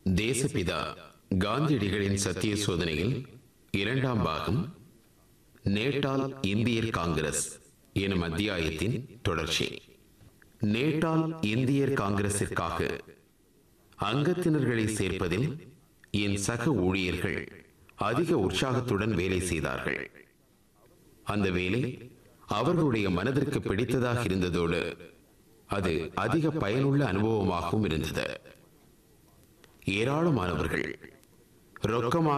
தேசபிதா காந்தியடிகளின் சத்திய சோதனையில் இரண்டாம் பாகம் நேட்டால் இந்தியர் காங்கிரஸ் எனும் அத்தியாயத்தின் தொடர்ச்சி நேட்டால் இந்தியர் காங்கிரசிற்காக அங்கத்தினர்களை சேர்ப்பதில் என் சக ஊழியர்கள் அதிக உற்சாகத்துடன் வேலை செய்தார்கள் அந்த வேலை அவர்களுடைய மனதிற்கு பிடித்ததாக இருந்ததோடு அது அதிக பயனுள்ள அனுபவமாகவும் இருந்தது ஏராளமானவர்கள் ரொக்கமாக